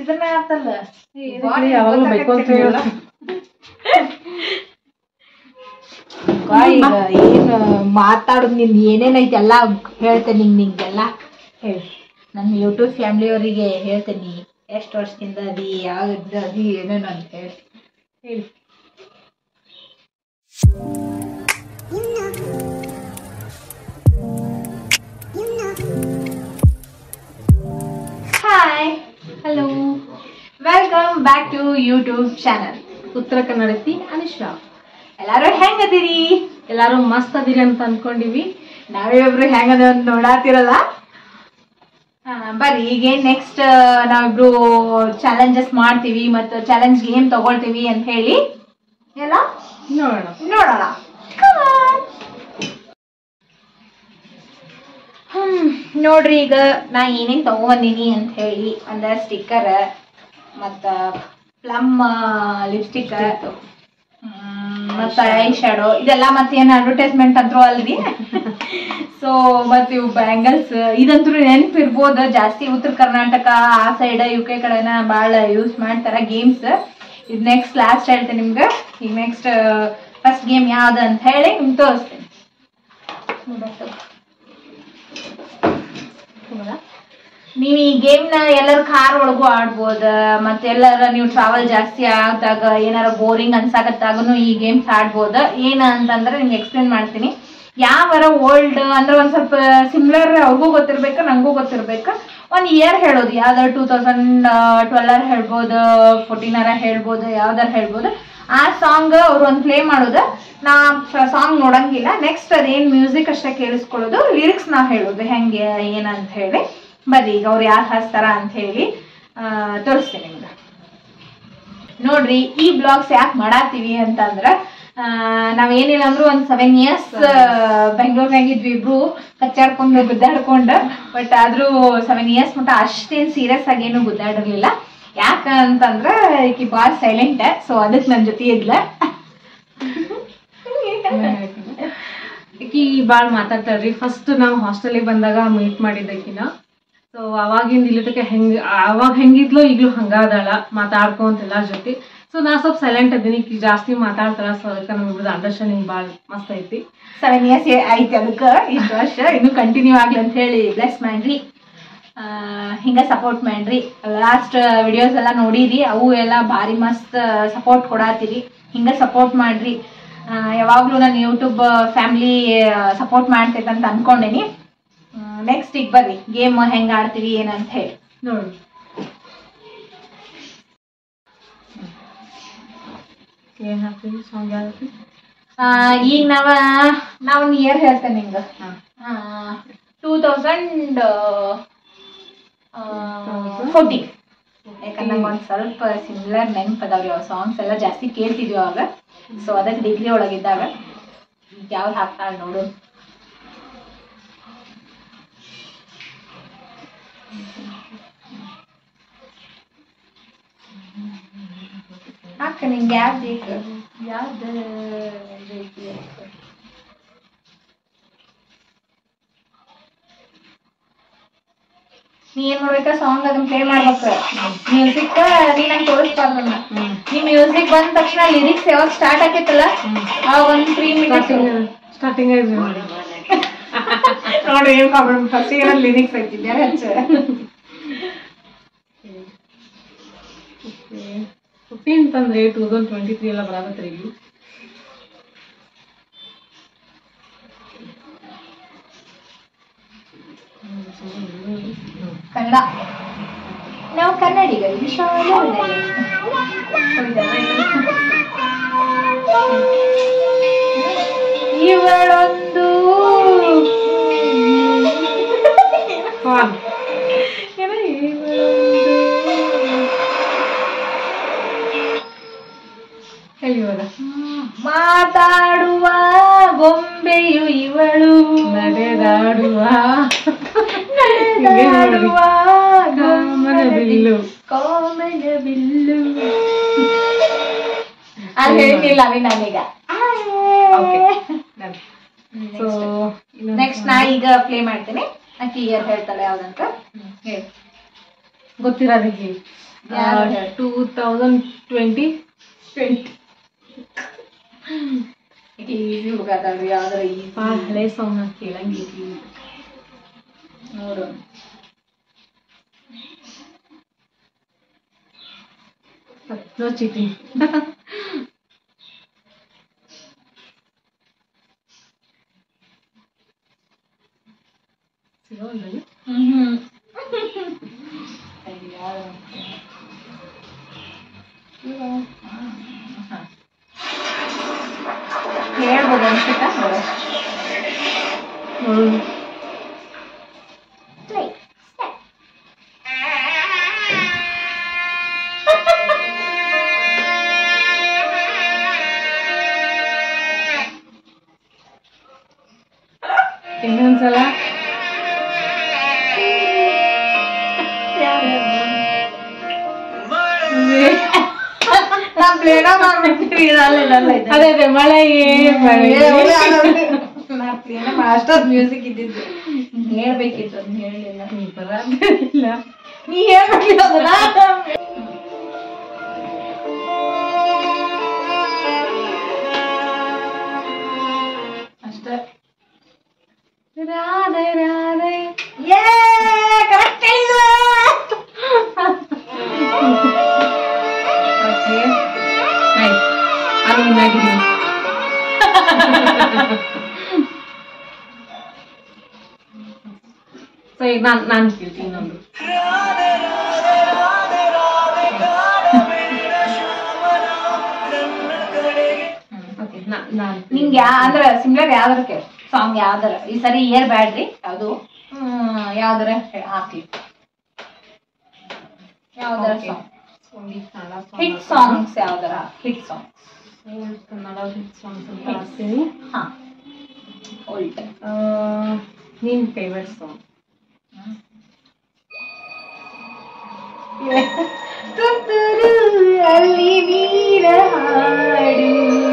ಇದನ್ನ ಆತಲ್ಲ ಯಾವಾಗಲೂ ಬೈಕೊಂತೀವಲ್ಲ ಈಗ ಏನು ಮಾತಾಡೋದು ನಿಂದು ಏನೇನೈತಿ ಎಲ್ಲ ಹೇಳ್ತೇನೆ ನಿಂಗೆ ನಿಂಗೆಲ್ಲ ಹೇಳಿ ನನ್ನ ಯೂಟ್ಯೂಬ್ ಫ್ಯಾಮಿಲಿಯವರಿಗೆ ಹೇಳ್ತೇನೆ ಎಷ್ಟು ವರ್ಷದಿಂದ ಅದಿ ಯಾವ್ದು ಅದಿ ಏನೇನು ಅಂತ ಹೇಳಿ ಹೇಳಿ hi hello welcome back to YouTube channel ಉತ್ತರ ಕನ್ನಡತಿ ಅನುಶ್ರಾ ಎಲ್ಲರೂ ಹೆಂಗದಿರಿ ಎಲ್ಲಾರು ಮಸ್ತ್ ಅದಿರಿ ಅಂತ ಅನ್ಕೊಂಡಿವಿ ನಾವಿಬ್ರು ಹೆಂಗದ ಅಂತ ನೋಡಾತಿರಲ್ಲ ಹಾ, ಬರ್ರಿ ಈಗ ನೆಕ್ಸ್ಟ್ ನಾವಿಬ್ರು ಚಾಲೆಂಜಸ್ ಮಾಡ್ತೀವಿ ಮತ್ತು ಚಾಲೆಂಜ್ ಗೇಮ್ ತಗೊಳ್ತೀವಿ ಅಂತ ಹೇಳಿ ಎಲ್ಲ ನೋಡೋಣ ನೋಡೋಣ Come on. ಹ್ಮ್ ನೋಡ್ರಿ ಈಗ ನಾ ಏನೇನ್ ತಗೊಂಬಂದೀನಿ ಅಂತ ಹೇಳಿ ಒಂದ ಸ್ಟಿಕ್ಕರ್ ಮತ್ತ ಪ್ಲಮ್ ಲಿಪ್ಸ್ಟಿಕ್ ಮತ್ತ ಐ ಶಾಡೋ ಇದೆಲ್ಲ ಮತ್ತೆ ಏನು ಅಡ್ವರ್ಟೈಸ್ಮೆಂಟ್ ಅಂತ್ರು ಅಲ್ರಿ ಸೊ ಮತ್ತೆ ಇವು ಬ್ಯಾಂಗಲ್ಸ್ ಇದಂತೂ ನೆನಪಿರ್ಬೋದು ಜಾಸ್ತಿ ಉತ್ತರ ಕರ್ನಾಟಕ ಆ ಸೈಡ್ ಯು ಕೆ ಕಡೆನ ಭಾಳ ಯೂಸ್ ಮಾಡ್ತಾರ ಗೇಮ್ಸ್ ಇದು ನೆಕ್ಸ್ಟ್ ಲಾಸ್ಟ್ ಹೇಳ್ತೇನೆ ನಿಮ್ಗೆ ಈಗ ನೆಕ್ಸ್ಟ್ ಫಸ್ಟ್ ಗೇಮ್ ಯಾವ್ದು ಅಂತ ಹೇಳಿ ನಿಮ್ಗೆ ತೋರಿಸ್ತೇನೆ ನೀವು ಈ ಗೇಮ್ನ ಎಲ್ಲರ ಕಾರ್ ಒಳಗೂ ಆಡ್ಬೋದ ಮತ್ತೆ ಎಲ್ಲರ ನೀವು ಟ್ರಾವೆಲ್ ಜಾಸ್ತಿ ಆದಾಗ ಏನಾರ ಬೋರಿಂಗ್ ಅನ್ಸಾಕತ್ತಾಗನು ಈ ಗೇಮ್ಸ್ ಆಡ್ಬೋದ ಏನ ಅಂತಂದ್ರೆ ನಿಮ್ಗೆ ಎಕ್ಸ್ಪ್ಲೇನ್ ಮಾಡ್ತೀನಿ ಯಾವರ ಓಲ್ಡ್ ಅಂದ್ರೆ ಒಂದ್ ಸ್ವಲ್ಪ ಸಿಮಿಲರ್ ಅವ್ರಿಗೂ ಗೊತ್ತಿರ್ಬೇಕು ನಂಗೂ ಗೊತ್ತಿರ್ಬೇಕು ಒಂದ್ ಇಯರ್ ಹೇಳೋದು ಯಾವ್ದಾರ ಟೂ ತೌಸಂಡ್ ಟ್ವೆಲ್ಲರ್ ಹೇಳ್ಬೋದು ಫೋರ್ಟೀನರ ಹೇಳ್ಬೋದು ಯಾವ್ದಾರ ಹೇಳ್ಬೋದು ಆ ಸಾಂಗ್ ಅವ್ರು ಒಂದು ಪ್ಲೇ ಮಾಡೋದು ನಾ ಸಾಂಗ್ ನೋಡಂಗಿಲ್ಲ ನೆಕ್ಸ್ಟ್ ಅದೇನ್ ಮ್ಯೂಸಿಕ್ ಅಷ್ಟೇ ಕೇಳಿಸ್ಕೊಳ್ಳೋದು ಲಿರಿಕ್ಸ್ ನಾ ಹೇಳೋದು ಹೆಂಗೆ ಏನಂತ ಹೇಳಿ ಬರ್ರಿ ಈಗ ಅವ್ರು ಯಾರು ಹಾಸ್ತಾರ ಅಂತ ಹೇಳಿ ಆ, ತೋರಿಸ್ತೀನಿ ನಿಮ್ಗೆ ನೋಡ್ರಿ ಈ ಬ್ಲಾಗ್ಸ್ ಯಾಕೆ ಮಾಡಾತೀವಿ ಅಂತಂದ್ರ ಆ, ನಾವ್ ಏನಿಲ್ಲ ಅಂದ್ರೂ ಒಂದ್ ಸೆವೆನ್ ಇಯರ್ಸ್ ಬೆಂಗಳೂರ್ನಾಗ ಇದ್ವಿ ಇಬ್ರು ಕಚ್ಚಾಡ್ಕೊಂಡು ಗುದ್ದಾಡ್ಕೊಂಡು ಬಟ್ ಆದ್ರೂ ಸೆವೆನ್ ಇಯರ್ಸ್ ಮಟ್ಟ ಅಷ್ಟೇನ್ ಸೀರಿಯಸ್ ಆಗಿ ಏನು ಗುದ್ದಾಡಿರ್ಲಿಲ್ಲ ಯಾಕ ಅಂತಂದ್ರ ಈಕಿ ಬಾಳ್ ಸೈಲೆಂಟ್ ಸೊ ಅದಕ್ ನನ್ ಜೊತೆ ಇದ್ಲ ಆಕಿ ಭಾಳ ಮಾತಾಡ್ತಾಳ್ರಿ ಫಸ್ಟ್ ನಾವು ಹಾಸ್ಟೆಲಿಗೆ ಬಂದಾಗ ಮೀಟ್ ಮಾಡಿದ್ದಕಿನ ಸೊ ಅವಾಗಿಂದ ಇಲ್ಲಿ ತನಕ ಹೆಂಗ್ ಅವಾಗ ಹೆಂಗಿದ್ಲು ಈಗಲೂ ಹಂಗಾದಾಳ ಮಾತಾಡ್ಕೊಂತ ಎಲ್ಲಾರ ಜೊತೆ ಸೊ ನಾ ಸ್ವಲ್ಪ ಸೈಲೆಂಟ್ ಅದೀನಿ ಈಕಿ ಜಾಸ್ತಿ ಮಾತಾಡ್ತಾಳ ಸೊ ಅದಕ್ಕೆ ನಮ್ಗೆ ಅಂಡರ್ಸ್ಟ್ಯಾಂಡಿಂಗ್ ಭಾಳ ಮಸ್ತ್ ಐತಿ ಸೆವೆನ್ ಇಯರ್ಸ್ ಐತಿ ಅದಕ್ಕ ಇಷ್ಟು ವರ್ಷ ಇನ್ನು ಕಂಟಿನ್ಯೂ ಆಗ್ಲಿ ಅಂತ ಹೇಳಿ ಬ್ಲೆಸ್ ಮಾಡ್ರಿ ಆ, ಹಿಂಗ ಸಪೋರ್ಟ್ ಮಾಡ್ರಿ ಲಾಸ್ಟ್ ವಿಡಿಯೋಸ್ ಎಲ್ಲ ನೋಡಿರಿ ಅವು ಎಲ್ಲ ಭಾರಿ ಮಸ್ತ್ ಸಪೋರ್ಟ್ ಕೊಡಾತಿರಿ ಹಿಂಗ ಸಪೋರ್ಟ್ ಮಾಡ್ರಿ ಆ, ಯಾವಾಗ್ಲೂ ನಾನು ಯೂಟ್ಯೂಬ್ ಫ್ಯಾಮಿಲಿ ಸಪೋರ್ಟ್ ಮಾಡ್ತೈತೆ ಅಂತ ಅನ್ಕೊಂಡೇನಿ ನೆಕ್ಸ್ಟ್ ಈಗ ಬರ್ರಿ ಗೇಮ್ ಹೆಂಗ್ ಆಡ್ತೀವಿ ಏನಂತ ಹೇಳಿ ನೋಡಿ ಏನ್ ಹಾಕ್ತೀವಿ ಸಾಂಗ್ ಯಾವ್ದು ಆ, ಈಗ ನಾವ ನಾವೊಂದು ಇಯರ್ ಹೇಳ್ತೇನೆ ನಿಂಗ ಹಾಂ ಟೂ ತೌಸಂಡ್ ಫೋರ್ಟೀನ್ ಯಾಕಂದ್ರೆ ನಂಗೆ ಒಂದು ಸ್ವಲ್ಪ ಸಿಮಿಲರ್ ನೆನಪು ಅದಾವ್ರಿ ಅವ್ ಸಾಂಗ್ಸ್ ಎಲ್ಲ ಜಾಸ್ತಿ ಕೇಳ್ತಿದ್ವಿ ಅವಾಗ ಸೊ ಅದಕ್ಕೆ ಡಿಗ್ರಿ ಒಳಗಿದ್ದಾಗ ಯಾವ್ದು ಹಾಕ್ತಾಳ ನೋಡು ಹಾಕ ನಿಂಗೆ ಯಾವ್ದು ಬೇಕು ಯಾವ್ದು ಬೇಕು ಅಂತ. ನೀ ಏನ್ ಮಾಡ್ಬೇಕ ಸಾಂಗ್ ಅದನ್ನ ಪ್ಲೇ ಮಾಡ್ಬೇಕ ಮ್ಯೂಸಿಕ್ ನೀ ನಂಗೆ ತೋರಿಸ್ಬಾರ್ದನ್ನ ನೀ ಮ್ಯೂಸಿಕ್ ಬಂದ ತಕ್ಷಣ ಲಿರಿಕ್ಸ್ ಯಾವಾಗ ಸ್ಟಾರ್ಟ್ ಆಕೈತಲ್ಲ ಅವಾಗ ಒಂದ್ ತ್ರೀ ಮಿನಿಟ್ಸ್ ಸ್ಟಾರ್ಟಿಂಗ್ ಸ್ಟಾರ್ಟಿಂಗ್ ನೋಡ್ರಿ ಏನ್ ಪ್ರಾಬ್ಲಮ್ ಫಸ್ಟ್ ಲಿರಿಕ್ಸ್ ಐತಿ ಬೇರೆ ಹಚ್ಚ ಫಿಫ್ಟೀನ್ ತಂದ್ರೆ ಟೂ ತೌಸಂಡ್ ಟ್ವೆಂಟಿ ತ್ರೀ ಎಲ್ಲ ಬರಾಕತ್ರಿ ಇಲ್ಲಿ ಕನ್ನಡ ನಾವು ಕನ್ನಡಿಗರು ವಿಶಾಲದಲ್ಲಿ ಇವಳೊಂದು ಹಾಲ್ ಏನೋ ಇವಳೊಂದು ಹೇಳಿ ಇವಾಗ ಮಾತಾಡುವ ಗೊಂಬೆಯು ಇವಳು ನಡೆದಾಡುವ ನಡೆದಾಡುವ ಕಾಮನ ಬಿಲ್ಲು. ಕಾಮನ ಬಿಲ್ಲು ಅಲ್ಲಿ ಹೇಳಿಲ್ಲ ಅವಿ ನಾನೀಗ ಸೊ ನೆಕ್ಸ್ಟ್ ನಾ ಈಗ ಪ್ಲೇ ಮಾಡ್ತೇನೆ ಆಕಿ ಇಯರ್ ಹೇಳ್ತಾಳೆ ಯಾವ್ದಂತ ಹೇಳಿ ಗೊತ್ತಿರೋದಿಗೆ ಯಾರು ಹೇಳು? ಟೂ ತೌಸಂಡ್ ಟ್ವೆಂಟಿ ಈಸಿ ಹುಡುಗಾದಲ್ರಿ ಯಾವ್ದಾರ ಈಸಿ ಭಾಳ ಹಳೆ ಸಾಂಗ್ ನಾ ಕೇಳಂಗಿಲ್ಲ ನೋಡು ನೋ ಚೀಟಿಂಗ್ ಸಿಗೋಲ್ರಿ ಹ್ಮ್ ಹೇಳ್ಬೋದು ಅನ್ಸುತ್ತಾ ನೋಡು. ಹ್ಮ್ ಇನ್ನೊಂದ್ಸಲ ನಾ ಪ್ಲೇನ ಮಾಡ್ಬಿಡ್ತೀವಿ ಇದಲ್ಲ ಇದಲ್ಲ ಇದು. ಅದೇ ಅದೇ ಮಳೆಗೆ ಮಳೆ ಏ, ಒಳ್ಳೆ ಆಡೋದು. ನಾ ಪ್ಲೇನ ಮಾ- ಅಷ್ಟೊಂದು ಮ್ಯೂಸಿಕ್ ಇದ್ದಿದ್ದು ಹೇಳ್ಬೇಕಿತ್ತು ಅದ್ನ ಹೇಳಲಿಲ್ಲ ಬರಲ್ಲ ನೀ ಹೇಳ್ಬೇಕಿಲ್ಲ ಅದನ್ನ ಅಷ್ಟೇ ರಾಧೆ ರಾಧೆ ಏ ಕರೆಕ್ಟ್ ಹೇಳಿದ ಓಕೆ ನೈಸ್ ನಾನು ವಿನ್ ಆಗಿದ್ದೀನಿ ಸೊ ಈಗ ನಾನು ನಾನು ಕೇಳ್ತೀನಿ ಇನ್ನೊಂದು ಓಕೆ ನಾನು ನಿಂಗೆ ಯಾ ಅಂದ್ರ ಸಿಮ್ಲರ್ ಯಾವ್ದಾರ ಕೇಳ ಸಾಂಗ್ ಯಾವ್ದಾರ ಈ ಸರಿ ಇಯರ್ ಬ್ಯಾಡ್ರಿ ಯಾವ್ದು ಹ್ಮ್, ಯಾವ್ದಾರ ಹೇ- ಹಾಕ್ಲಿ ಯಾವ್ದಾರ ಸಾಂಗ್ ಹಿಟ್ ಸಾಂಗ್ಸ್ ಯಾವ್ದಾರ hit song Kannada hit songs ಅಂತ ಹಾಕ್ತೀನಿ ಹಾ ಓಲ್ಡ್ ಆ, ನಿನ್ ಫೇವ್ರೆಟ್ ಸಾಂಗ್ ತುತ್ತೂರು ಅಲ್ಲಿ ವೀರ ಹಾಡು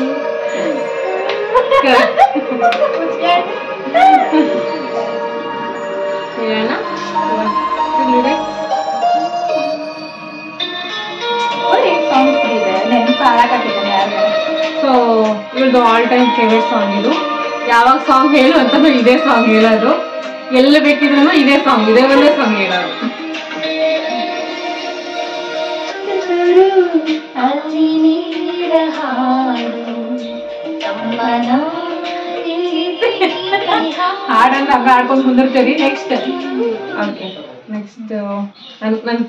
ಹೇಳೋಣ ಲಿರಿಕ್ಸ್ ಒಳ್ಳೆ ಸಾಂಗ್ಸ್ ಇದೆ ನೆನಪು ಹಾಳಾಕತ್ತಿದ್ದಾನೆ ಯಾರು ಸೊ ಇವ್ರದ್ದು ಆಲ್ ಟೈಮ್ ಫೇವ್ರೆಟ್ ಸಾಂಗ್ ಇದು ಯಾವಾಗ ಸಾಂಗ್ ಹೇಳು ಅಂತಂದ್ರೆ ಇದೇ ಸಾಂಗ್ ಹೇಳೋದು ಎಲ್ಲಿ ಬೇಕಿದ್ರು ಇದೇ ಸಾಂಗ್ ಇದೇ ಒಂದೇ ಸಾಂಗ್ ಹೇಳೋದು ಅಲ್ಲಿ ನೀರ ಹಾಡು ತಮ್ಮನ ಹಾಡನ್ನ ಹಂಗ ಹಾಡ್ಕೊಂಡು ಮುಂದಿರ್ತೀವಿ ನೆಕ್ಸ್ಟ್ ಓಕೆ ನೆಕ್ಸ್ಟ್ ನನ್ ನನ್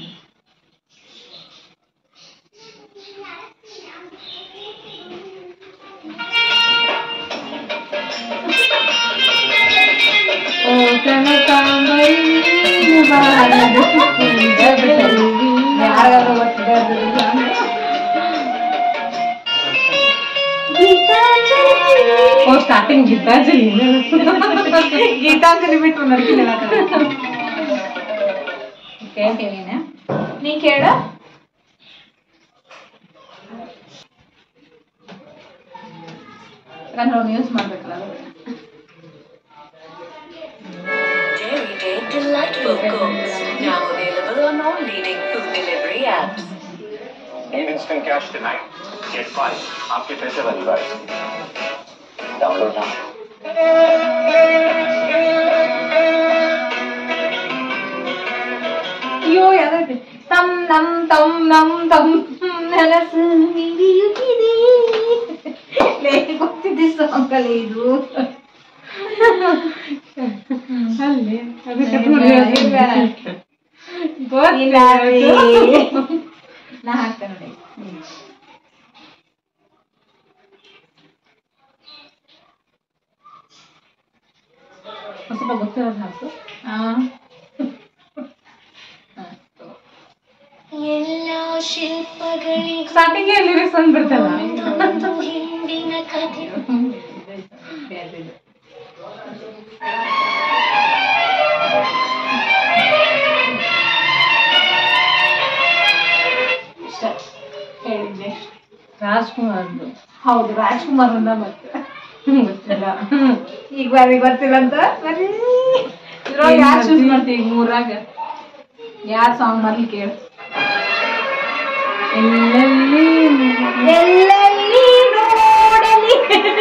ಓ ಕನಕಾಂಬರಿ ನೀನು ಬಾರದು ಕುಂದದಲ್ಲಿ. ಯಾರಿಗಾದ್ರೂ ಗೊತ್ತಿದೆ ಅದು ಇಲ್ಲ ಅಂದ್ರೆ. ಓ ಸ್ಟಾರ್ಟಿಂಗ್ ಗೀತಾಂಜಲಿ ಗೀತಾಂಜಲಿ ಬಿಟ್ಟು ನಡಕಿಲ್ಲ ಓಕೆ ನೀನೆ ನೀ ಕೇಳ ಯಾಕಂದ್ರೆ ಅವ್ನು ಯೂಸ್ ಮಾಡ್ಬೇಕಲ್ಲ ಅದು. Dairy Day delightful goals. Now available on all leading food delivery apps. Need instant cash tonight. Get five. आपके पैसे वाली बात डाउनलोड now. ಅಯ್ಯೋ ಯಾವ್ದೈತಿ ತಮ್ ನಮ್ ತಮ್ ನಮ್ ತಮ್ ನನಸು ಮಿಡಿಯುತ್ತಿದೆ ಲೇ ಗೊತ್ತಿದ್ದೆ ಸಾಂಗ್ ಅಲ್ಲಿ ಇದು ಅಲ್ಲಿ ಅದಕ್ಕೆ ಇಲ್ಲ, ಇಲ್ಲ ರೀ. ನಾ ಹಾಕ್ತೇನೆ ನೋಡಿ ಸ್ವಲ್ಪ ಗೊತ್ತಿರೋದು ಹಾಕು ಹಾ ಎಲ್ಲ ಶಿಲ್ಪಗಳಿಗೂ ಸ್ಟಾರ್ಟಿಂಗ್ ಲಿರಿಕ್ಸ್ ಅಂದ್ಬಿಡ್ತಲ್ಲ ಒಂದು ಹಿಂದಿನ ಕಥೆ ಇಷ್ಟ ಹೇಳಿದ್ದೆ ರಾಜ್ಕುಮಾರ್ದು ಹೌದು ರಾಜ್ಕುಮಾರ್ ಅಂದ ಮತ್ತೆ ಹ್ಮ್, ಗೊತ್ತಿಲ್ಲ ಹ್ಮ್. ಈಗ ಬಾರಿ ಗೊತ್ತಿಲ್ಲ ಅಂತ ಬರೀ ಇದ್ರೊಳಗೆ ಯಾರು ಚೂಸ್ ಮಾಡ್ತೀವಿ ಈಗ ಮೂರಾಗ ಯಾರ್ ಸಾಂಗ್ ಬರ್ಲಿ ಕೇಳು ಎಲ್ಲೆಲ್ಲಿ ಎಲ್ಲೆಲ್ಲಿ ನೋಡಲಿ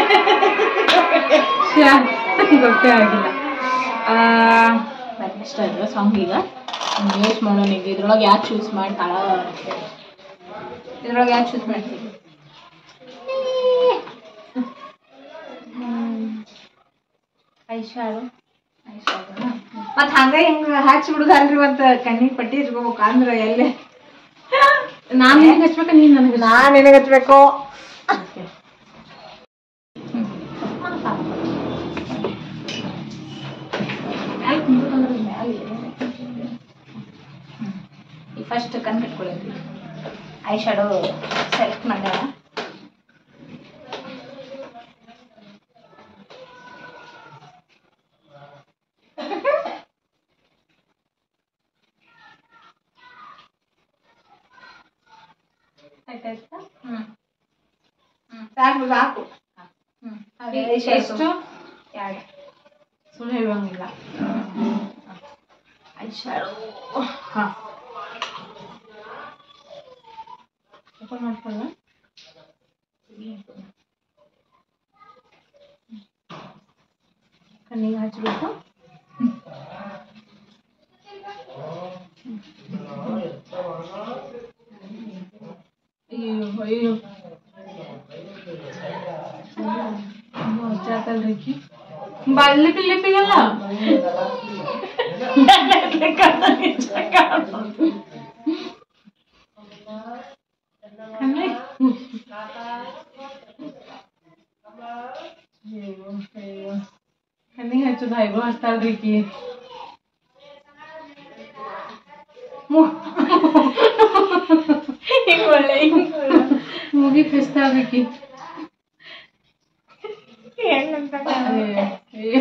ಶ್ಯಾ, ಗೊತ್ತೇ ಆಗಿಲ್ಲ ಆ, ಇಷ್ಟ ಇದೆ ಸಾಂಗ್ ಈಗ ಯೂಸ್ ಮಾಡೋಣ ಈಗ ಇದ್ರೊಳಗೆ ಯಾಕೆ ಚೂಸ್ ಮಾಡಿ ತಾಳ ಇದ್ರೊಳಗೆ ಯಾಕೆ ಚೂಸ್ ಮಾಡ್ತೀವಿ ಐಶಾಡು ಐಶಾಡು ಮತ್ ಹಂಗ ಹಿಂಗ ಹಚ್ಚಿ ಬಿಡುದಲ್ರಿ ಮತ್ತ ಕಣ್ಣಿಗೆ ಪಟ್ಟಿ ಇಟ್ಕೋಬೇಕು ಅಂದ್ರ ಎಲ್ಲೇ ನಾನ್ ನಿನಗೆ ಹಚ್ಬೇಕ ನೀನ್ ನನಗೆ ನಾನ್ ನಿನಗೆ ಹಚ್ಬೇಕು ಈ ಫಸ್ಟ್ ಕಣ್ ಕಟ್ಕೊಳ್ಳಿ ಐ ಶಾಡೋ ಸೆಲೆಕ್ಟ್ ಮಾಡ್ಯಾರ ಆಯ್ತಾಯ್ತಾ ಹ್ಮ್ ಹ್ಮ್ ಸಾಕು ಸಾಕು ಹ್ಮ್ ಅದೇ ಎಷ್ಟು ಎರಡು ಸುಳ್ಳು ಹೇಳುವಂಗಿಲ್ಲ ಐಶಾಡೋ ಹಾ ಓಪನ್ ಮಾಡ್ಕೊಳ್ಳ ಕಣ್ಣಿಗೆ ಹಚ್ಬೇಕು ಅಯ್ಯೋ ಅಯ್ಯೋ ಹಚ್ಚಾತಲ್ರಿ ಈಕಿ. ಬಲ್ಲಿಪಿ ಲಿಪಿಗಲ್ಲ ಕಣ್ಣಿಗೆ ಹಚ್ಚೋದು ಹೈಬ್ರೋ ಹಚ್ತಾಳ್ರಿ ಈಕಿ ಹಿಂಗ್ ಒಳ್ಳೆ ಹಿಂಗ್ ಒಳ್ಳೆ ಮುಗಿ ಹಚ್ತಾಳ್ರಿ ಈಕಿ ಹೆಂಗಂತ ಏ, ಏ.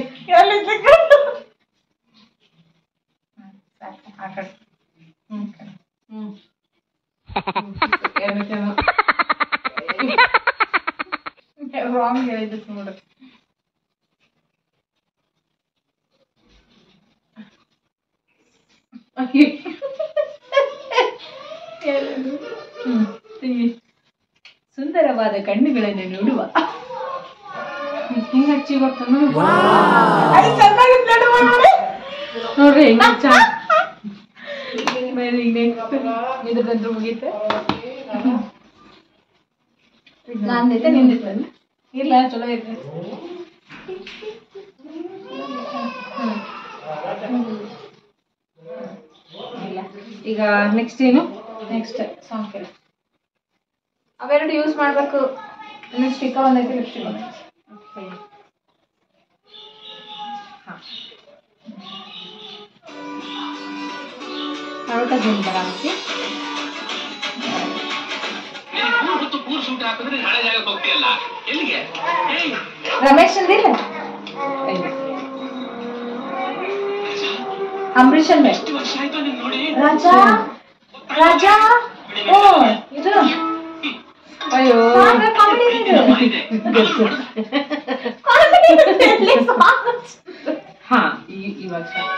ಸಾಕು ಆ ಕಡೆ ಹ್ಮ್ ಹ್ಮ್ ಏನಕ್ಕೇನೋ. ರಾಂಗ್ ಹೇಳಿದ್ದು ನೋಡು ಅಯ್ಯೋ. ಹ್ಮ್ ತೆಗಿ. ಸುಂದರವಾದ ಕಣ್ಣುಗಳನ್ನು ನೋಡುವ ಹಿಂಗ್ ಹಚ್ಚಿ ಗೊತ್ತನು ನೋಡ್ರಿ ಹಿಂಗ್ ಹಚ್ಚ ಇದ್ರದ್ದು ಮುಗೀತೆ ನಂದೈತೆ ನಿಂದೈತೆ ಇಲ್ಲ ಚಲೋ ಐತೆ ಇಲ್ಲ ಈಗ ನೆಕ್ಸ್ಟ್ ಏನು ನೆಕ್ಸ್ಟ್ ಸಾಂಗ್ ಕೇಳಿ ಅವೆರಡು ಯೂಸ್ ಮಾಡ್ಬೇಕು ಇನ್ನು ಸ್ಟಿಕ್ಕರ್ ಒಂದೈತೆ ಲಿಪ್ಸ್ಟಿಕ್ ಒಂದೈತೆ ಪರೋಟ ಜೀನ್ ಬರ ಹಾಕಿ ಹೊತ್ತು ಕೂರ್ ಸೂಟ್ ಹಾಕಿದ್ರೆ ನಾಳೆ ಜಾಗಕ್ಕೆ ಹೋಗ್ತೀಯಲ್ಲ ಎಲ್ಲಿಗೆ ಏಯ್ ರಮೇಶ್ ಅಂದಿಲ್ಲ ಅಂಬರೀಷ್ ಅಂದೆ ಎಷ್ಟು ವರ್ಷ ಆಯ್ತು ನಿನ್ ನೋಡಿ ರಾಜಾ ರಾಜಾ ಓ ಇದು ಅಯ್ಯೋ ಸಾಂಗ್ comedy ಇದು. ಇದೆ Comedy ಇದೆ, ಎಲ್ಲಿ song? ಹಾ ಈ- ಇವಾಗ start.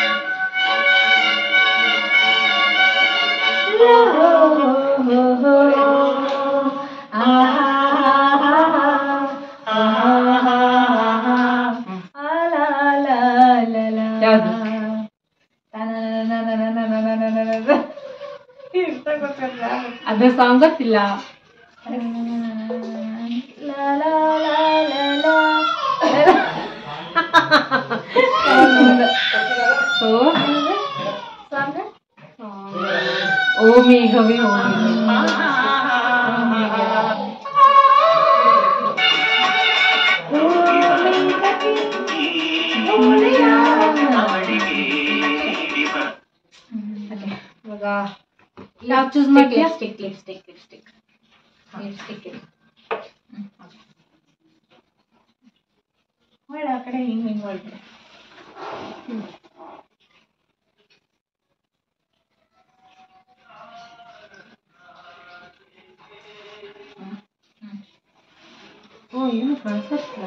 ಯಾವ್ದು? ಅದ್ರ ಸಾಂಗ್ ಗೊತ್ತಿಲ್ಲ ಸೊ ಓ ಮೇಘವೇ ಓ ಮೇಘವೇ. ಇವಾಗ ಯಾವ ಚೂಸ್ ಮಾಡ್ತೀಯಾ ಲಿಪ್ಸ್ಟಿಕ್ ಲಿಪ್ಸ್ಟಿಕ್ ಲಿಪ್ಸ್ಟಿಕ್ ಲಿಪ್ಸ್ಟಿಕ್ ಒಳ್ಳೆ ಆ ಕಡೆ ಹಿಂಗ್ ಹಿಂಗ್ ಒಳ್ಳೆ ಓ ಏನು ಕಾಣಿಸ್ತಿಲ್ಲ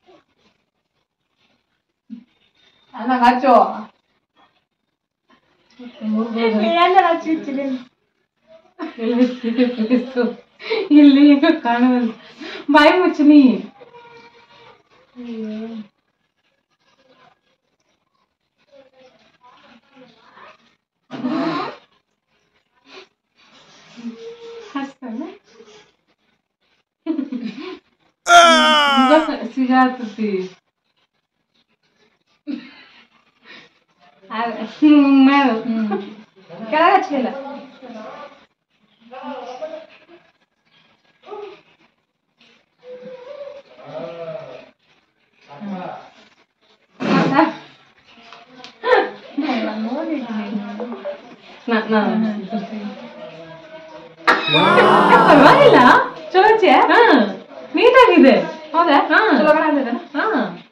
ಚೆನ್ನಾಗ್ ಹಚ್ಚು ಇಲ್ಲಿ ಈಗ ಕಾಣುವಲ್ಲ ಬಾಯಿ ಮುಚ್ಚನಿ ಸಿಗಾತತಿ ಹಿಂಗ್ ಮಾಡು ಕೆಳಗೆ ಹಚ್ಚಲಿಲ್ಲ ನಾ- ನಾ- ಪರವಾಗಿಲ್ಲ ಚಲೋ ಹಚ್ಚಿ ಹಾ ನೀಟಾಗಿದೆ ಹೌದಾ ಹಾ. ಚಲೋ ಕಾಣತೈತೆ ಹಾ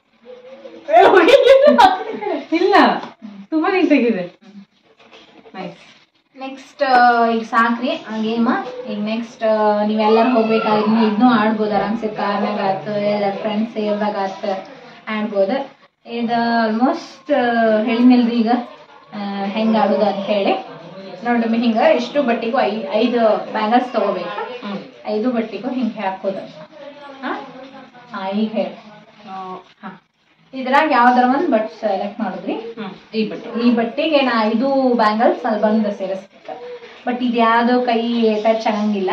ಇಲ್ಲ ತುಂಬಾ ನೀಟಾಗಿದೆ ನೈಸ್ ನೆಕ್ಸ್ಟ್ ಈಗ ಸಾಕ್ರಿ ಆ ಗೇಮ್ ಈಗ ನೆಕ್ಸ್ಟ್ ನೀವೆಲ್ಲರೂ ಹೋಗ್ಬೇಕಾದ್ರೆ ನೀವು ಇದನ್ನೂ ಆಡ್ಬೋದು ಆರಾಮ್ಸೆ ಕಾರ್ನಾಗ ಆತು ಇಲ್ಲ ಫ್ರೆಂಡ್ಸ್ ಸೇರ್ದಾಗ ಆತು ಆಡ್ಬೋದು ಇದು ಆಲ್ಮೋಸ್ಟ್ ಹೇಳಿದ್ನಲ್ರಿ ಈಗ ಹೆಂಗೆ ಆಡೋದು ಅಂತ ಹೇಳಿ ನೋಡ್ರಿ ಹಿಂಗೆ ಎಷ್ಟು ಬಟ್ಟಿಗೂ ಐ ಐದು ಬ್ಯಾಂಗಲ್ಸ್ ತೊಗೋಬೇಕು ಹ್ಮ್ ಐದು ಬಟ್ಟಿಗೂ ಹಿಂಗೆ ಹಾಕೋದು ಹಾಂ ಹಾಂ ಈಗ ಹೇಳಿ ಹಾಂ ಇದ್ರಾಗ ಯಾವ್ದಾರ ಒಂದು ಬಟ್ ಸೆಲೆಕ್ಟ್ ಮಾಡಿದ್ರಿ ಹ್ಮ್ ಈ ಬಟ್ಟೆ ಈ ಬಟ್ಟೆಗೆ ನಾ ಐದು ಬ್ಯಾಂಗಲ್ಸ್ ಅಲ್ಲಿ ಬಂದು ಸೇರಿಸ್ಬೇಕು ಬಟ್ ಇದು ಯಾವುದು ಕೈ ಟಚ್ ಆಗಂಗಿಲ್ಲ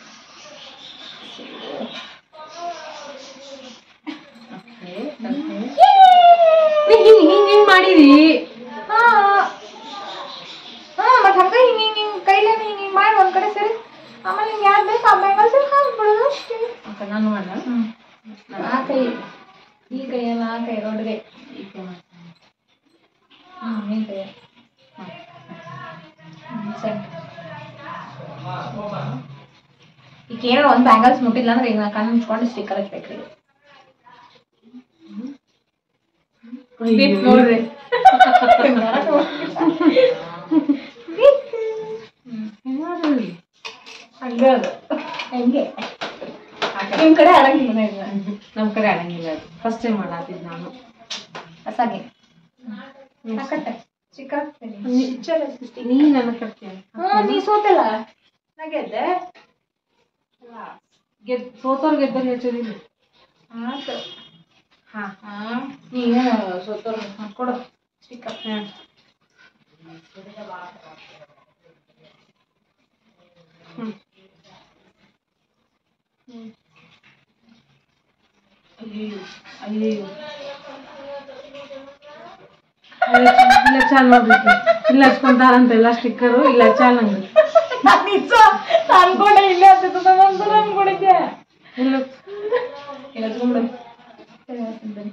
ನೀ ಹಿಂಗ್ ಹಿಂಗ್ ಹಿಂಗ್ ಮಾಡಿದಿ ಹಾ ಹಾ ಮತ್ತೆ ಹಂಗ ಹಿಂಗೆ ಹಿಂಗೆ ಹಿಂಗೆ ಕೈಲೇ ಹಿಂಗೆ ಹಿಂಗೆ ಮಾಡಿ ಒಂದ್ ಕಡೆ ಸೇರಿ ಆಮೇಲೆ ಹಿಂಗೆ ಯಾರು ಬೇಕು ಆ ಬ್ಯಾಂಗಲ್ಸ್ ಹಾಕ್ಬಿಡೋದು ಅಷ್ಟೇ ಓಕೆ ನಾನು ಮಾಡ ಆ ಕೈ ಈ ಕೈಯಲ್ಲ ಆ ಕೈ ದೊಡ್ಡ ಕೈ ಹ್ಞೂ ಈ ಕೈ ಹ್ಮ್, ಸರಿ ಈಗ ಏನೋ ಒಂದು ಬ್ಯಾಂಗಲ್ಸ್ ಮುಟ್ಟಿಲ್ಲ ಅಂದ್ರೆ ಈಗ ನಾ ಕಣ್ಣು ಮುಚ್ಕೊಂಡು ಸ್ಟಿಕ್ಕರ್ ಹಚ್ಬೇಕ್ರಿ ಬಿಟ್ ನೋಡ್ರಿ ಹಂಗ ಅದು ಹೆಂಗೆ ನಿಮ್ ಕಡೆ ಆಡಂಗಿಲ್ಲ ಇದನ್ನ. ನಮ್ ಕಡೆ ಆಡಂಗಿಲ್ಲ ಅದು ಫಸ್ಟ್ ಟೈಮ್ ಮಾಡಾತಿದ್ ನಾನು ಹೊಸಾಗಿ ಸಾಕಟ್ಟೆ ಚಿಕ್ಕ ಹಾಕ್ತೀನಿ. ನೀ ನನ್ನ ಕಟ್ತೀಯ ಹ್ಞೂ ನೀ ಸೋತಲ್ಲ ನಾ ಗೆದ್ದೆ ಗೆದ್ ಸೋತೋರ್ ಗೆದ್ದೋರ್ ಹೆಚ್ಚೋದಿಲ್ಲ ಆಯ್ತು ಹಾ ಹಾಂ ನೀನು ಸೋತೋರು ಕೊಡು ಸ್ಟಿಕ್ಕರ್ ಹ್ಮ್ ಹ್ಮ್ ಅಯ್ಯೋ ಅಯ್ಯೋ ಇಲ್ಲ ಚಾಲ್ ನೋಡ್ಬೇಕು ಇಲ್ಲ ಹಚ್ಕೊಂತಾರಂತ ಎಲ್ಲ ಸ್ಟಿಕ್ಕರು ಇಲ್ಲ ಚಾಲ್ ನಂಗೆ ನಿಜ ಅನ್ಕೊಂಡೆ ಇಲ್ಲೇ ಆಗ್ತಿತ್ತು ಅಂತ ಅನ್ಕೊಂಡಿದ್ದೆ ಇಲ್ಲ ಈಗ ಹಚ್ಕೊಂಡ್ಬಿಡು ಸರಿ, ಹಚ್ತೀನಿ ಬನ್ನಿ.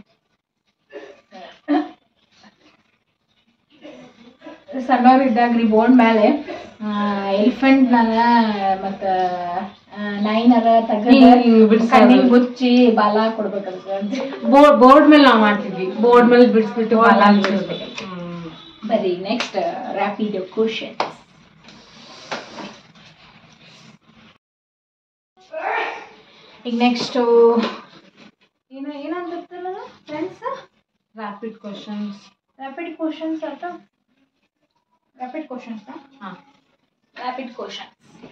ಸಣ್ಣವ್ರಿದ್ದಾಗ್ರಿ ಬೋರ್ಡ್ ಮೇಲೆ ಎಲಿಫೆಂಟ್ ನಾನ ಮತ್ತ ನೈನರ ಹಿಂಗ್ ಹಿಂಗ್ ಬಿಡ್ಸೋದು. ಕಣ್ಣಿಗೆ ಬುಚ್ಚಿ ಬಾಲ ಕೊಡ್ಬೇಕಂತ ಬೋರ್ಡ್ ಬೋರ್ಡ್ ಮೇಲೆ ನಾವು ಮಾಡ್ತಿದ್ವಿ ಬೋರ್ಡ್ ಮೇಲೆ ಬಿಡಿಸ್ಬಿಟ್ಟು ಬಾಲ ಬಿಡಿಸ್ಬಿಟ್ಟು. ಹ್ಮ್ ಬರೀ ನೆಕ್ಸ್ಟ್ ರ್ಯಾಪಿಡ್ ಕ್ವಶನ್ ಈಗ ನೆಕ್ಸ್ಟ್ ಏನ ಏನಂತಿರ್ತಲ್ಲ friends rapid questions rapid questions ಆತ ರ್ಯಾಪಿಡ್ ಕ್ವಶನ್ಸ್ ಹಾ ರ್ಯಾಪಿಡ್ ಕ್ವಶನ್ಸ್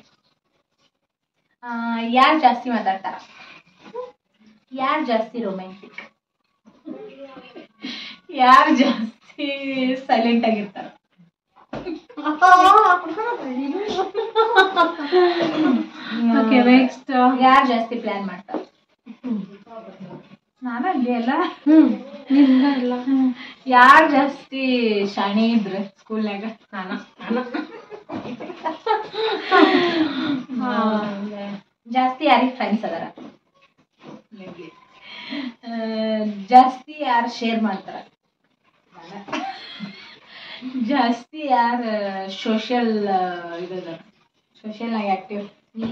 ಯಾರು ಜಾಸ್ತಿ ಮಾತಾಡ್ತಾರ ಯಾರು ಜಾಸ್ತಿ ರೊಮ್ಯಾಂಟಿಕ್ ಯಾರು ಜಾಸ್ತಿ ಸೈಲೆಂಟ್ ಆಗಿರ್ತಾರ ಓಕೆ ನೆಕ್ಸ್ಟ್ ಯಾರು ಜಾಸ್ತಿ ಪ್ಲಾನ್ ಮಾಡ್ತಾರ ನಾನು ಅಲ್ಲಿ ಅಲ್ಲ ಹ್ಮ್ ನಿಂದ ಇಲ್ಲ ಯಾರು ಜಾಸ್ತಿ ಶಾಣೆ ಇದ್ರು ಸ್ಕೂಲ್ನಾಗ ನಾನ ನಾನ ಜಾಸ್ತಿ ಯಾರಿಗೆ ಫ್ರೆಂಡ್ಸ್ ಅದಾರ ಆ, ಜಾಸ್ತಿ ಯಾರು ಶೇರ್ ಮಾಡ್ತಾರ ಜಾಸ್ತಿ ಯಾರು ಸೋಷಿಯಲ್ ಇದದ ಸೋಷಿಯಲ್ ಆಗಿ ಆಕ್ಟಿವ್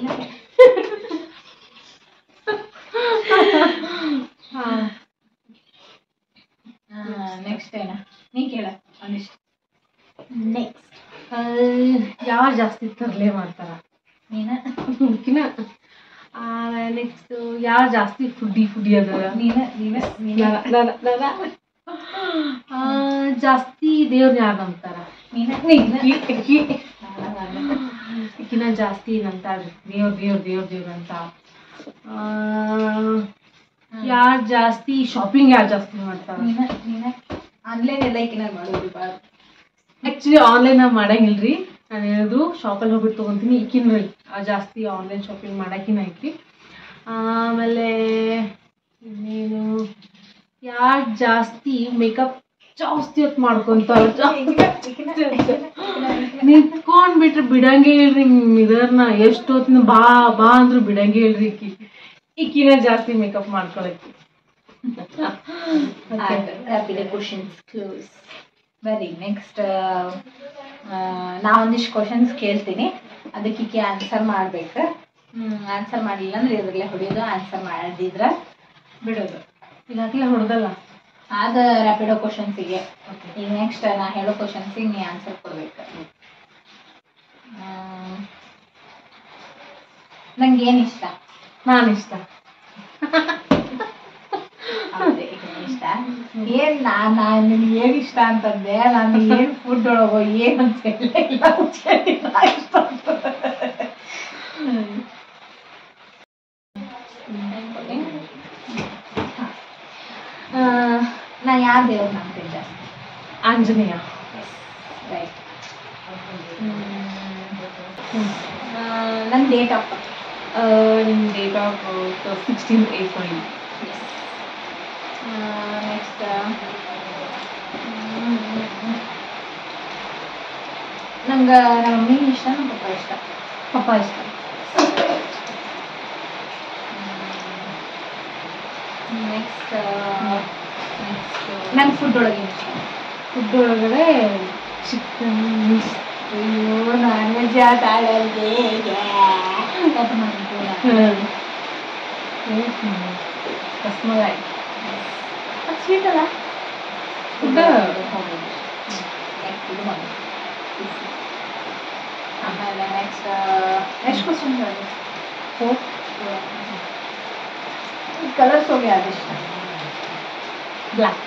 ನೆಕ್ಸ್ಟ್ ಏನ ನೀ ಕೇಳ ಒಂದಿಷ್ಟು ನೆಕ್ಸ್ಟ್ ಯಾರು ಜಾಸ್ತಿ ತರಲೆ ಮಾಡ್ತಾರ ನೀನ ಮುಖ್ಯನ ನೆಕ್ಸ್ಟ್ ಯಾರು ಜಾಸ್ತಿ ಫುಡ್ಡಿ ಫುಡ್ಡಿ ಅದಾರ ನೀನ ನೀನ ನೀನ ನನ- ನನ- ನನ. ಆ, ಜಾಸ್ತಿ ದೇವ್ರನ್ನ ಯಾರು ನಂಬ್ತಾರ ಈಕಿನ ಜಾಸ್ತಿ ಏನಂತ ದೇವ್ರ ದೇವ್ರ ದೇವ್ರ ದೇವ್ರ ಅಂತ ಯಾರು ಜಾಸ್ತಿ ಶಾಪಿಂಗ್ ಯಾರು ಜಾಸ್ತಿ ಮಾಡ್ತಾರೆ ಆನ್ಲೈನ್ ಎಲ್ಲ ಈಕಿನ ಮಾಡೋದು ಭಾಳ ಆಕ್ಚುಲಿ ಆನ್ಲೈನ್ ನಾವ್ ಮಾಡಂಗಿಲ್ರಿ ನಾನು ಹೇಳೋದು ಶಾಪಲ್ಲಿ ಹೋಗ್ಬಿಟ್ಟು ತೊಗೊಂತೀನಿ ಈಕಿನ ರೀ ಜಾಸ್ತಿ ಆನ್ಲೈನ್ ಶಾಪಿಂಗ್ ಮಾಡಾಕಿನ ಐತಿ ಆಮೇಲೆ ಇನ್ನೇನು ಯಾರು ಜಾಸ್ತಿ ಮೇಕಪ್ ಜಾಸ್ತಿ ಹೊತ್ತು ಮಾಡ್ಕೊಂತಾರ ನಿಂತ್ಕೊಂಡ್ ಬಿಟ್ರೆ ಬಿಡಂಗೇ ಇಲ್ರಿ ಮಿರರ್ನ ಎಷ್ಟು ಹೊತ್ತಿನ ಬಾ ಬಾ ಅಂದ್ರು ಬಿಡಂಗೇ ಇಲ್ರಿ ಈಕಿ ಈಕಿನ ಜಾಸ್ತಿ ಮೇಕಪ್ ಮಾಡ್ಕೊಳಕ್ಕೆ ರ್ಯಾಪಿಡ್ ಕ್ವಶನ್ಸ್ ಕ್ಲೋಸ್ ಬರಿ ನೆಕ್ಸ್ಟ್ ನಾ ಒಂದಿಷ್ಟು ಕ್ವಶನ್ಸ್ ಕೇಳ್ತೀನಿ ಅದಕ್ಕೆ ಈಕೆ ಆನ್ಸರ್ ಮಾಡ್ಬೇಕು ಆನ್ಸರ್ ಮಾಡಲಿಲ್ಲ ಅಂದ್ರೆ ಇದ್ರಲ್ಲೇ ಹೊಡಿಯೋದು ಆನ್ಸರ್ ಮಾಡಿದ್ರ ಬಿಡೋದು ಈಗಾಗಲೇ ಹೊಡೆದಲ್ಲ ಅದ ರ್ಯಾಪಿಡೋ ಕ್ವಶನ್ಸಿಗೆ ಈಗ ನೆಕ್ಸ್ಟ್ ನಾ ಹೇಳೋ ಕ್ವಶನ್ಸಿಗೆ ನೀ ಆನ್ಸರ್ ಕೊಡ್ಬೇಕು ನಂಗೆ ಏನು ಇಷ್ಟ ನಾನು ಇಷ್ಟ ಹೌದು, ಏನ್ ಇಷ್ಟ ಏನ್ ನಾ ನಾನ್ ನಿನ್ಗೆ ಏನ್ ಇಷ್ಟ ಅಂತಂದೆ ನಾನು ಏನ್ ಫುಡ್ ಒಳಗೋ ಏನ್ ಅಂತ ಹೇಳೇ ಇಲ್ಲ ಹುಚ್ಚೇನಿ, ನಾ ಇಷ್ಟ ಅಂತ. ಆ, ನಾ ಯಾವ ದೇವ್ರ ನಂಬ್ತೀನಿ ಜಾಸ್ತಿ ಆಂಜನೇಯ ರೈಟ್ ನನ್ನ ಡೇಟ್ ಆಫ್ ನಿಮ್ಮ date of sixteen April next ನಂಗೆ ನಮ್ಮ ಮಮ್ಮಿಗೆ ಇಷ್ಟ ನಮ್ಮ ಪಪ್ಪ ಇಷ್ಟ ಪಪ್ಪ ಇಷ್ಟ ನೆಕ್ಸ್ಟ್ ನೆಕ್ಸ್ಟ್ ನಂಗೆ ಫುಡ್ ಒಳಗೆ ಇಷ್ಟ ಫುಡ್ ಒಳಗಡೆ ಚಿಕನ್ ಅಯ್ಯೋ ನಾನ್ ವೆಜ್ ಆಟ ಆಡಲ್ದೆ ರಸ್ಮಲಾಯ್ ಸ್ವೀಟ್ ಅಲ್ಲ ಫುಡ್ ಆಮೇಲೆ ನೆಕ್ಸ್ಟ್ ನೆಕ್ಸ್ಟ್ ಕ್ವಶನ್ ಕಲರ್ಸ್ ಹೋಗಿ ಅದಿಷ್ಟ ಬ್ಲ್ಯಾಕ್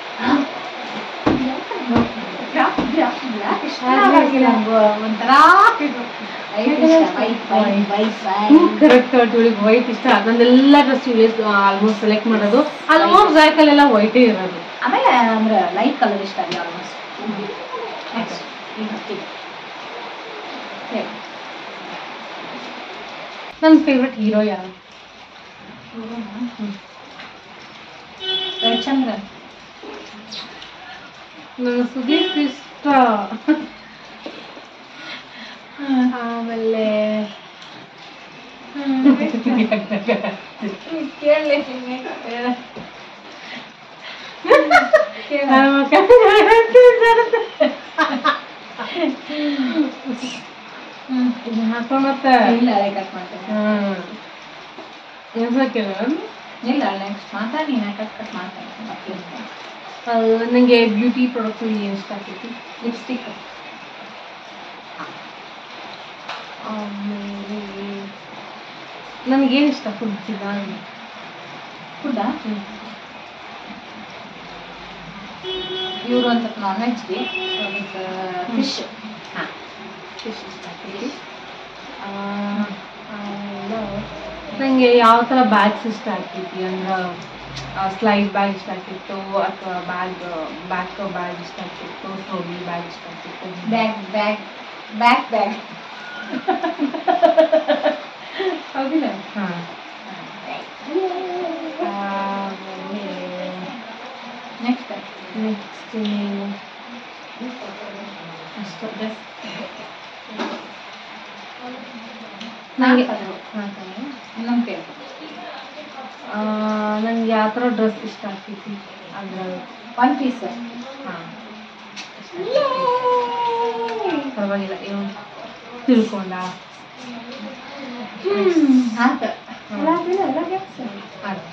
ಬ್ಲ್ಯಾಕ್ ಇಷ್ಟ ಆಗಿಲ್ಲ ನಂಗೂ. ಒಂಥರ ವೈಟ್ ಇಷ್ಟ white white white white correct ಇವಳಿಗೆ ವೈಟ್ ಇಷ್ಟ ನಂದೆಲ್ಲ ಡ್ರೆಸ್ ಇವಳಿಗೆ ಆಲ್ಮೋಸ್ಟ್ ಸೆಲೆಕ್ಟ್ ಮಾಡೋದು ಆಲ್ಮೋಸ್ಟ್ ಜಾಕಲ್ಲೆಲ್ಲ ವೈಟೇ ಇರೋದು ಆಮೇಲೆ ಅಂದ್ರೆ ಲೈಟ್ ಕಲರ್ ಇಷ್ಟ ಆಗಿ ಆಲ್ಮೋಸ್ಟ್ ನೆಕ್ಸ್ಟ್ ನನ್ನ ಫೇವ್ರೆಟ್ ಹೀರೋ ಯಾರು ರವಿಚಂದ್ರನ್ ನನ್ನ ಸುದೀಪ್ ಇಷ್ಟ ಆಮೇಲೆ ಕೇಳಲಿ ಹಾಕೋಣತ್ತೆ ಇಲ್ಲ ಕಟ್ ಮಾಡ್ತೇನೆ ಹ್ಮ್ ಎನ್ಸಕ್ಕಿಲ್ಲ ಇಲ್ಲ ನೆಕ್ಸ್ಟ್ ಮಾತಾಡಿ ನಾ ಕಟ್ ಕಟ್ ಮಾಡ್ತೇನೆ ನನಗೆ ಬ್ಯೂಟಿ ಪ್ರಾಡಕ್ಟ್ ಏನು ಇಷ್ಟ ಆಗ್ತೈತಿ ಲಿಪ್ಸ್ಟಿಕ್ ಆಮೇಲೆ ನನಗೇನು ಇಷ್ಟ ಫುಡ್ ನಾನು ಫುಡ್ಡಾ ಇವರು ಒಂದು ಸ್ವಲ್ಪ ನಾನ್ ವೆಜ್ಗೆ ಅದಕ್ಕೆ ಫಿಶ್ ಹಾಂ ಫಿಶ್ ಇಷ್ಟ ಆಗ್ತೈತಿ ನನಗೆ ಯಾವ ಥರ ಬ್ಯಾಗ್ಸ್ ಇಷ್ಟ ಆಗ್ತೈತಿ ಅಂದ್ರೆ ಸ್ಲೈಡ್ ಬ್ಯಾಗ್ ಇಷ್ಟ ಆಗ್ತಿತ್ತು ಅಥವಾ ಬ್ಯಾಗ್ ಬ್ಯಾಕ್ ಬ್ಯಾಗ್ ಇಷ್ಟ ಆಗ್ತಿತ್ತು ಟ್ರೋಲಿ ಬ್ಯಾಗ್ ಇಷ್ಟ ಆಗ್ತಿತ್ತು ಬ್ಯಾಗ್ ಬ್ಯಾಗ್ ಬ್ಯಾಕ್ ಬ್ಯಾಗ್ ಹೌದಿಲ್ಲ ಹಾಂ ಆಮೇಲೆ ನೆಕ್ಸ್ಟ್ ನೆಕ್ಸ್ಟ್ ಅಷ್ಟು ನನಗೆ ಇನ್ನೊಂದು ಕೇಳಿ ನನಗೆ ಯಾವ ಥರ ಡ್ರೆಸ್ ಇಷ್ಟ ಆಗ್ತೈತಿ ಅಂದ್ರೆ ಒನ್ ಪೀಸ್ ಹಾಂ ಪರವಾಗಿಲ್ಲ ಏನು ತಿಳ್ಕೊಂಡ ಆತ ಹ್ಮ್. ಆಯ್ತು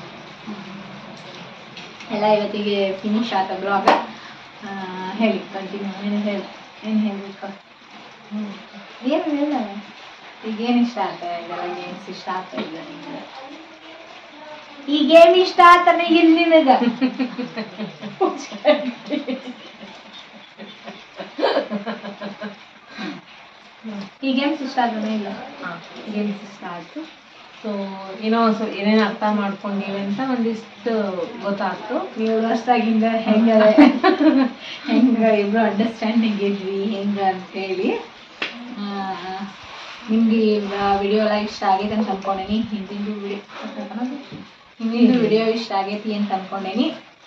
ಎಲ್ಲ ಇವತ್ತಿಗೆ ಫಿನಿಶ್ ಆತ ಬ್ಲಾಗ್ ಹೇಳಿ ಕಂಟಿನ್ಯೂ ಏನು ಹೇಳಿ ಏನು ಹೇಳ್ಬೇಕು ಏನು ಹೇಳ ಈಗ ಏನು ಇಷ್ಟ ಆತ ಇದೆಲ್ಲ ಗೇಮ್ಸ್ ಇಷ್ಟ ಆಗ್ತಾ ಇಲ್ಲ ನಿಮ್ಗೆ ಈ ಗೇಮ್ ಇಷ್ಟ ಆತನ ಇಲ್ಲ ನಿನಗ ಈ ಗೇಮ್ಸ್ ಇಷ್ಟ ಆದ್ರೆ ಇಲ್ಲ ಹಾಂ ಗೇಮ್ಸ್ ಇಷ್ಟ ಆಯಿತು ಸೊ ಏನೋ ಒಂದು ಸ್ವಲ್ಪ ಏನೇನು ಅರ್ಥ ಮಾಡ್ಕೊಂಡಿವಿ ಅಂತ ಒಂದಿಷ್ಟು ಗೊತ್ತಾಯ್ತು ನೀವು ವರ್ಷದಾಗಿಂದ ಹೆಂಗ ಹೆಂಗ ಇಬ್ರು ಅಂಡರ್ಸ್ಟ್ಯಾಂಡಿಂಗ್ ಇದ್ವಿ ಹೆಂಗ ಅಂತೇಳಿ ನಿಮ್ಗೆ ಈ ವಿಡಿಯೋ ಎಲ್ಲ ಇಷ್ಟ ಆಗೈತೆ ಅಂತ ಅನ್ಕೊಂಡೇನಿ ಹಿಂದಿಂದು ವಿಡಿಯೋ ಹಿಂದಿಂದು ವಿಡಿಯೋ ಇಷ್ಟ ಆಗೈತಿ ಅಂತ ಅನ್ಕೊಂಡೇನಿ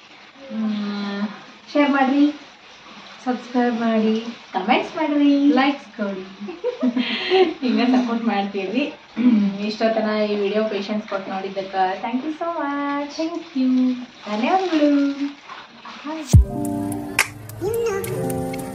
ಶೇರ್ ಮಾಡ್ರಿ ಸಬ್ಸ್ಕ್ರೈಬ್ ಮಾಡಿ ಕಮೆಂಟ್ಸ್ ಮಾಡ್ರಿ ಲೈಕ್ಸ್ ಕೊಡಿ ಹಿಂಗೆ ಸಪೋರ್ಟ್ ಮಾಡ್ತೀವಿ ಇಷ್ಟೊತ್ತನ ಈ ವಿಡಿಯೋ ಪೇಷನ್ಸ್ ಕೊಟ್ಟು ನೋಡಿದ್ದಕ್ಕೆ thank you so much thank you ಧನ್ಯವಾದಗಳು